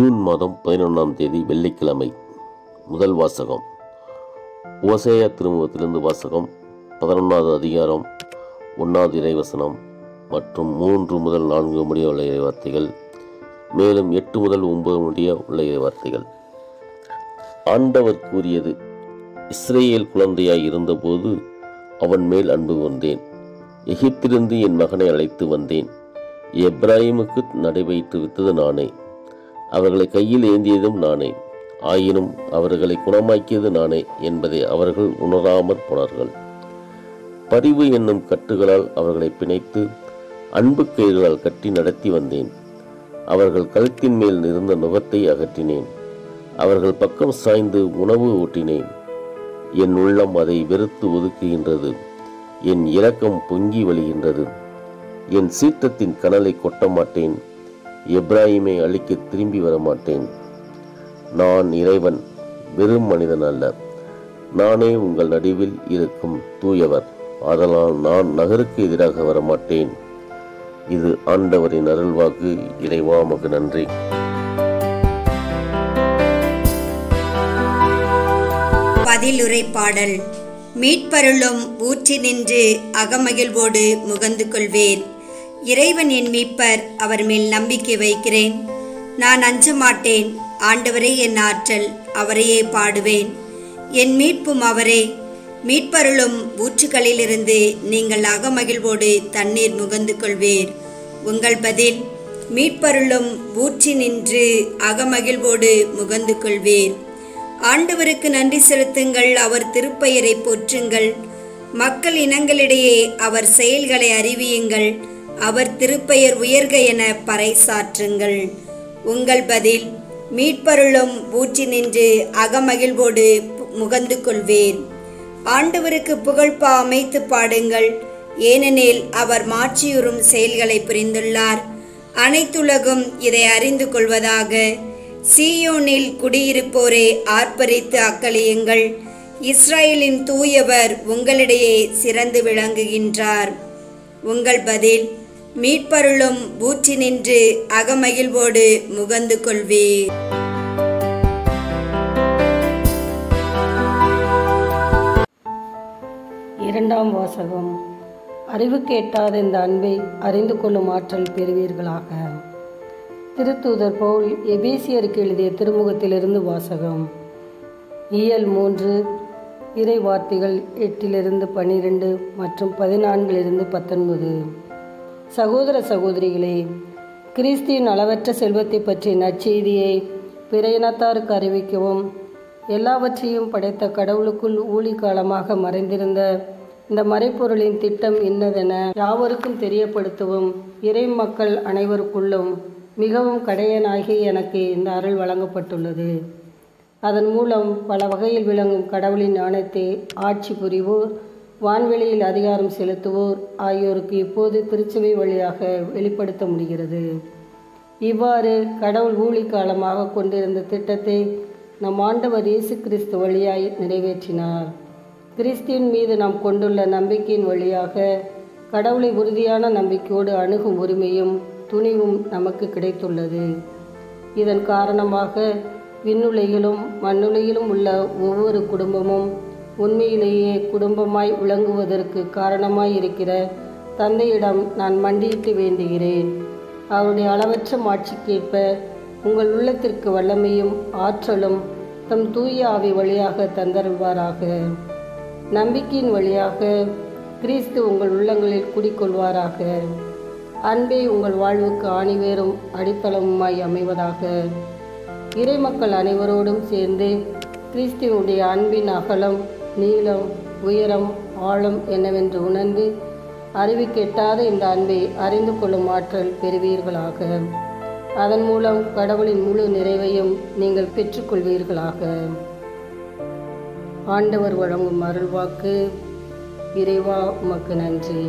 June மாதம் பதினொன்றாம் தேதி வெள்ளிக்கிழமை முதல் வாசகம் ஓசேயா திருமுகத்திலிருந்து வாசகம் பதினொன்றாவது அதிகாரம் ஒன்றாவது இறைவசனம் மற்றும் மூன்று முதல் நான்கு முடிய உள்ள வார்த்தைகள் மேலும் எட்டு முதல் ஒன்பது முடிய உள்ள வார்த்தைகள் ஆண்டவர் கூறியது இஸ்ரேல் குழந்தையாய் இருந்தபோது அவன் மேல் அன்பு கொண்டேன் எகிப்திலிருந்து என் மகனை அழைத்து வந்தேன் எப்ராஹிமுக்கு நடைபெற்று வித்தது நானே அவர்களை கையில் ஏந்தியதும் நானே ஆயினும் அவர்களை குணமாக்கியது நானே என்பதை அவர்கள் உணராமற் போனார்கள் பரிவு என்னும் கட்டுகளால் அவர்களை பிணைத்து அன்பு கயிறுகளால் கட்டி நடத்தி வந்தேன் அவர்கள் கழுத்தின் மேல் இருந்த நுகத்தை அகற்றினேன் அவர்கள் பக்கம் சாய்ந்து உணவு ஊட்டினேன் என் உள்ளம் அதை வெறுத்து ஒதுக்குகின்றது என் இரக்கம் பொங்கி வழிகின்றது என் சீற்றத்தின் கனலை கொட்ட மாட்டேன் எப்ராஹிமை அழிக்க திரும்பி வர மாட்டேன் நான் இறைவன் வெறும் மனிதன் அல்ல நானே உங்கள் நடுவில் இருக்கும் தூயவர் ஆதலால் நான் நகருக்கு எதிராக வரமாட்டேன் இது ஆண்டவரின் அருள்வாக்கு இறைவா மகு நன்றி பதிலுரை பாடல் மீட்பருளும் ஊற்றி நின்று அகமகிழ்வோடு முகந்து கொள்வேன் இறைவன் என் மீட்பர் அவர் மேல் நம்பிக்கை வைக்கிறேன் நான் அஞ்ச மாட்டேன் ஆண்டவரே என் ஆற்றல் அவரையே பாடுவேன் என் மீட்பும் அவரே மீட்பருளும் ஊற்றுகளிலிருந்து நீங்கள் அகமகிழ்வோடு தண்ணீர் முகந்து கொள்வீர் உங்கள் பதில் மீட்பருளும் ஊற்றி நின்று அகமகிழ்வோடு முகந்து கொள்வீர் ஆண்டவருக்கு நன்றி செலுத்துங்கள் அவர் திருப்பெயரை போற்றுங்கள் மக்கள் இனங்களிடையே அவர் செயல்களை அறிவியுங்கள் அவர் திருப்பெயர் உயர்க என பறைசாற்றுங்கள் உங்கள் பதில் மீட்பருளும் ஊற்றி நின்று அகமகிழ்வோடு முகந்து கொள்வேன் ஆண்டவருக்கு புகழ்பா அமைத்து பாடுங்கள் ஏனெனில் அவர் மாற்றியுறும் செயல்களை புரிந்துள்ளார் அனைத்துலகும் இதை அறிந்து கொள்வதாக சீயோனில் குடியிருப்போரே ஆர்ப்பரித்து அக்களியுங்கள் இஸ்ரேலின் தூயவர் உங்களிடையே சிறந்து விளங்குகின்றார் உங்கள் பதில் மீட்பருளும் ஊற்றி நின்று அகமகிழ்வோடு முகந்து கொள்வீர் இரண்டாம் வாசகம் அறிவு கேட்டாத இந்த அன்பை அறிந்து கொள்ளும் ஆற்றல் பெறுவீர்களாக திருத்தூதர் பவுல் எபேசியருக்கு எழுதிய திருமுகத்திலிருந்து வாசகம் இயல் மூன்று இறை வார்த்தைகள் எட்டிலிருந்து பன்னிரெண்டு மற்றும் பதினான்கிலிருந்து பத்தொன்பது சகோதர சகோதரிகளே கிறிஸ்தியின் அளவற்ற செல்வத்தை பற்றிய நற்செய்தியை பிற இனத்தாருக்கு அறிவிக்கவும் எல்லாவற்றையும் படைத்த கடவுளுக்குள் ஊழி காலமாக மறைந்திருந்த இந்த மறைப்பொருளின் திட்டம் இன்னதென யாவருக்கும் தெரியப்படுத்தவும் இறை மக்கள் அனைவருக்குள்ளும் மிகவும் கடையனாகி எனக்கு இந்த அருள் வழங்கப்பட்டுள்ளது அதன் மூலம் பல வகையில் விளங்கும் கடவுளின் ஞானத்தை ஆட்சி புரிவோர் வான்வெளியில் அதிகாரம் செலுத்துவோர் ஆகியோருக்கு இப்போது திருச்சபை வழியாக வெளிப்படுத்த முடிகிறது இவ்வாறு கடவுள் ஊழி காலமாக கொண்டிருந்த திட்டத்தை நம் ஆண்டவர் இயேசு கிறிஸ்து வழியாய் நிறைவேற்றினார் கிறிஸ்துவின் மீது நாம் கொண்டுள்ள நம்பிக்கையின் வழியாக கடவுளை உறுதியான நம்பிக்கையோடு அணுகும் உரிமையும் துணிவும் நமக்கு கிடைத்துள்ளது இதன் காரணமாக விண்ணுலகிலும் மண்ணுலகிலும் உள்ள ஒவ்வொரு குடும்பமும் உண்மையிலேயே குடும்பமாய் விளங்குவதற்கு காரணமாய் இருக்கிற தந்தையிடம் நான் மண்டியிட்டு வேண்டுகிறேன் அவருடைய அளவற்ற மாட்சிக்கேற்ப உங்கள் உள்ளத்திற்கு வல்லமையும் ஆற்றலும் தம் தூய ஆவி வழியாக தந்தருள்வாராக நம்பிக்கையின் வழியாக கிறிஸ்து உங்கள் உள்ளங்களில் குடிக்கொள்வாராக அன்பே உங்கள் வாழ்வுக்கு ஆணிவேரும் அடித்தளமுமாய் அமைவதாக இறைமக்கள் அனைவரோடும் சேர்ந்து கிறிஸ்துவனுடைய அன்பின் அகலம் நீளம் உயரம் ஆழம் என்னவென்று உணர்ந்து அறிவு கெட்டாத இந்த அன்பை அறிந்து கொள்ளும் ஆற்றல் பெறுவீர்களாக அதன் மூலம் கடவுளின் முழு நிறைவையும் நீங்கள் பெற்றுக்கொள்வீர்களாக ஆண்டவர் வழங்கும் அருள்வாக்கு இறைவா உமக்கு நன்றி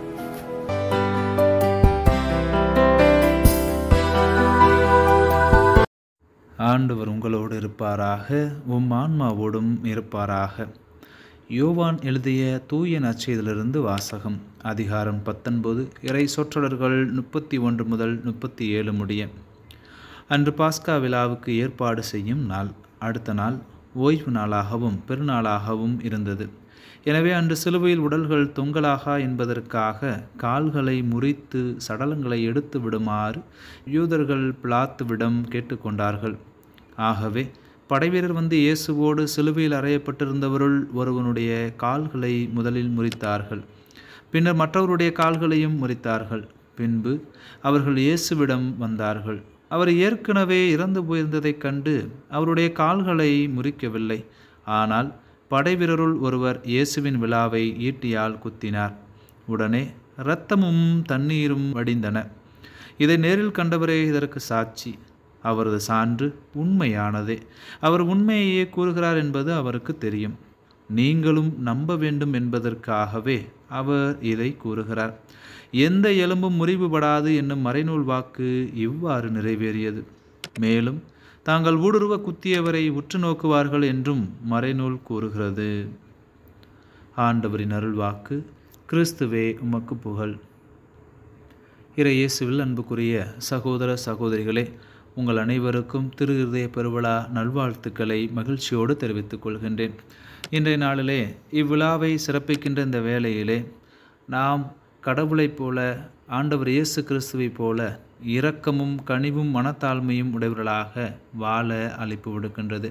ஆண்டவர் உங்களோடு இருப்பாராக உம் ஆன்மாவோடும் இருப்பாராக யோவான் எழுதிய தூய நற்செய்தியிலிருந்து வாசகம் அதிகாரம் பத்தொன்பது இறை சொற்றொடர்கள் முப்பத்தி ஒன்று முதல் முப்பத்தி ஏழு முடிய அன்று பாஸ்கா விழாவுக்கு ஏற்பாடு செய்யும் நாள் அடுத்த நாள் ஓய்வு நாளாகவும் பெருநாளாகவும் இருந்தது எனவே அன்று சிலுவையில் உடல்கள் தொங்கலாகா என்பதற்காக கால்களை முறித்து சடலங்களை எடுத்து விடுமாறு யூதர்கள் பிளாத்துவிடம் கேட்டுக்கொண்டார்கள் ஆகவே படைவீரர் வந்து இயேசுவோடு சிலுவையில் அறையப்பட்டிருந்தவருள் ஒருவனுடைய கால்களை முதலில் முறித்தார்கள் பின்னர் மற்றவருடைய கால்களையும் முறித்தார்கள் பின்பு அவர்கள் இயேசுவிடம் வந்தார்கள் அவர் ஏற்கனவே இறந்து போயிருந்ததைக் கண்டு அவருடைய கால்களை முறிக்கவில்லை ஆனால் படைவீரருள் ஒருவர் இயேசுவின் விழாவை ஈட்டியால் குத்தினார் உடனே இரத்தமும் தண்ணீரும் வடிந்தன இதை நேரில் கண்டவரே இதற்கு சாட்சி அவரது சான்று உண்மையானதே அவர் உண்மையையே கூறுகிறார் என்பது அவருக்கு தெரியும் நீங்களும் நம்ப வேண்டும் என்பதற்காகவே அவர் இதை கூறுகிறார் எந்த எலும்பும் முறிவுபடாது என்னும் மறைநூல் வாக்கு இவ்வாறு நிறைவேறியது மேலும் தாங்கள் ஊடுருவ குத்தியவரை உற்று நோக்குவார்கள் என்றும் மறைநூல் கூறுகிறது ஆண்டவரின் அருள்வாக்கு கிறிஸ்துவே உமக்கு புகழ் இறை இயேசுவில் அன்புக்குரிய சகோதர சகோதரிகளே உங்கள் அனைவருக்கும் திரு இருதய பெருவிழா நல்வாழ்த்துக்களை மகிழ்ச்சியோடு தெரிவித்துக் கொள்கின்றேன் இன்றைய நாளிலே இவ்விழாவை சிறப்பிக்கின்ற இந்த வேளையிலே நாம் கடவுளைப் போல ஆண்டவர் இயேசு கிறிஸ்துவைப் போல இரக்கமும் கனிவும் மனத்தாழ்மையும் உடையவர்களாக வாழ அழைப்பு விடுக்கின்றது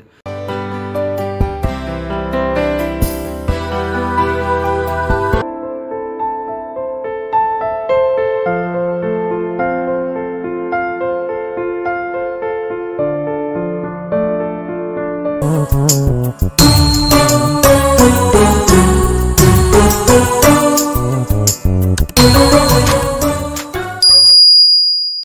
Oh,